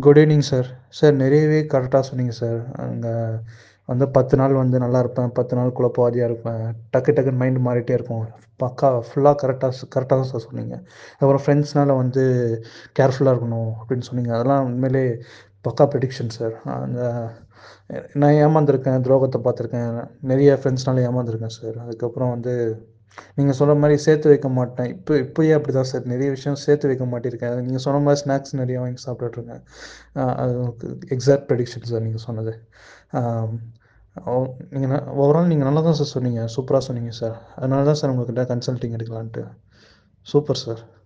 good evening sir sir நிறையவே கரெக்டாக சொன்னீங்க சார் அங்கே வந்து பத்து நாள் வந்து நல்லா இருப்பேன் பத்து நாள் குழப்பவாதியாக இருப்பேன் டக்கு டக்குன்னு மைண்டு மாறிட்டே இருக்கும் பக்கா ஃபுல்லாக கரெக்டாக கரெக்டாக தான் சார் சொன்னீங்க அப்புறம் ஃப்ரெண்ட்ஸ்னால வந்து கேர்ஃபுல்லாக இருக்கணும் அப்படின்னு சொன்னீங்க அதெல்லாம் உண்மையிலே பக்கா ப்ரெடிக்ஷன் சார் அந்த நான் ஏமாந்துருக்கேன் துரோகத்தை பார்த்துருக்கேன் நிறைய ஃப்ரெண்ட்ஸ்னால ஏமாந்துருக்கேன் சார் அதுக்கப்புறம் வந்து நீங்கள் சொன்ன மாதிரி சேர்த்து வைக்க மாட்டேன் இப்போ இப்போயே அப்படி தான் சார் நிறைய விஷயம் சேர்த்து வைக்க மாட்டிருக்கேன் நீங்கள் சொன்ன மாதிரி ஸ்நாக்ஸ் நிறைய வாங்கி சாப்பிட்டுட்ருக்கேன் அது எக்ஸாக்ட் ப்ரெடிக்ஷன் சார் நீங்கள் சொன்னது நீங்கள் ஓவரால் நீங்கள் நல்லா தான் சார் சொன்னீங்க சூப்பராக சொன்னீங்க சார் அதனால தான் சார் உங்கள்கிட்ட கன்சல்ட்டிங் எடுக்கலான்ட்டு சூப்பர் சார்